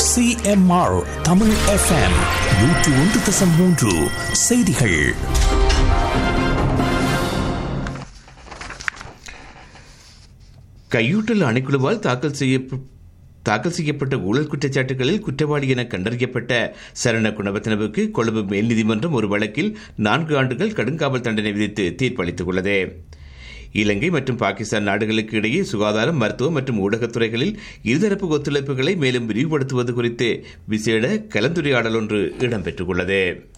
CMR Tamil FM நூற்று ஒன்று தசம் மூன்று செய்திகள் கையூட்டல் ஆணைக்குழுவால் தாக்கல் செய்ய தாக்கல் செய்யப்பட்ட ஊழல் குற்றச்சாட்டுகளில் குற்றவாளி என கண்டறியப்பட்ட சரண குணவத்தனவுக்கு கொழும்பு மேல் நீதிமன்றம் ஒரு வழக்கில் நான்கு ஆண்டுகள் கடுங்காவல் தண்டனை விதித்து தீர்ப்பளித்துள்ளது இலங்கை மற்றும் பாகிஸ்தான் நாடுகளுக்கு இடையே சுகாதாரம் மருத்துவம் மற்றும் ஊடகத்துறைகளில் இருதரப்பு ஒத்துழைப்புகளை மேலும் விரிவுபடுத்துவது குறித்து விசேட கலந்துரையாடல் ஒன்று இடம்பெற்றுள்ளது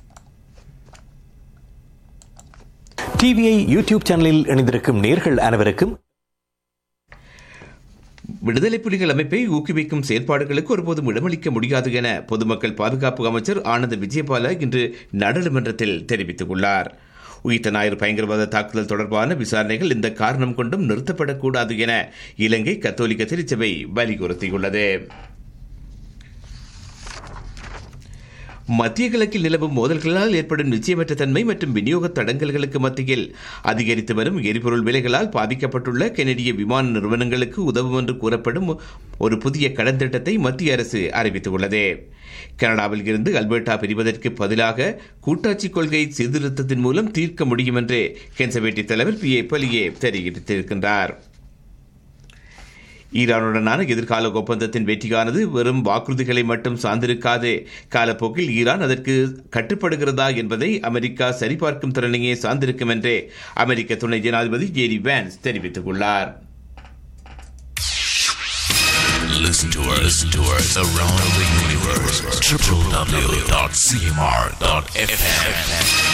டிவிஐ யூடியூப் சேனலில் இணைந்திருக்கும் நேர்கள் அனைவருக்கும் விடுதலை புலிகள் அமைப்பை ஊக்குவிக்கும் செயற்பாடுகளுக்கு ஒருபோதும் இடமளிக்க முடியாது என பொதுமக்கள் பாதுகாப்பு அமைச்சர் ஆனந்த் விஜயபால இன்று நாடாளுமன்றத்தில் தெரிவித்துள்ளார் உயிர்த்த ஞாயிறு பயங்கரவாத தாக்குதல் தொடர்பான விசாரணைகள் இந்த காரணம் கொண்டும் நிறுத்தப்படக்கூடாது என இலங்கை கத்தோலிக்க திருச்சபை வலியுறுத்தியுள்ளது மத்திய கிழக்கில் நிலவும் மோதல்களால் ஏற்படும் நிச்சயமற்ற தன்மை மற்றும் விநியோக தடங்கல்களுக்கு மத்தியில் அதிகரித்து வரும் எரிபொருள் விலைகளால் பாதிக்கப்பட்டுள்ள கெனடிய விமான நிறுவனங்களுக்கு உதவும் என்று கூறப்படும் ஒரு புதிய கடன் திட்டத்தை மத்திய அரசு அறிவித்துள்ளது கனடாவில் இருந்து அல்பர்டா பிரிவதற்கு பதிலாக கூட்டாட்சி கொள்கை சீர்திருத்தத்தின் மூலம் தீர்க்க முடியும் என்று கன்சர்வேட்டிவ் தலைவர் பி ஏ பலியே தெரிவித்திருக்கின்றார் ஈரானுடனான எதிர்கால ஒப்பந்தத்தின் வெற்றியானது வெறும் வாக்குறுதிகளை மட்டும் சார்ந்திருக்காது காலப்போக்கில் ஈரான் அதற்கு கட்டுப்படுகிறதா என்பதை அமெரிக்கா சரிபார்க்கும் திறனையே சார்ந்திருக்கும் என்று அமெரிக்க துணை ஜனாதிபதி ஜேடி வேன்ஸ் தெரிவித்துள்ளார் Listen to us, listen to us around the universe. www.cmr.fm.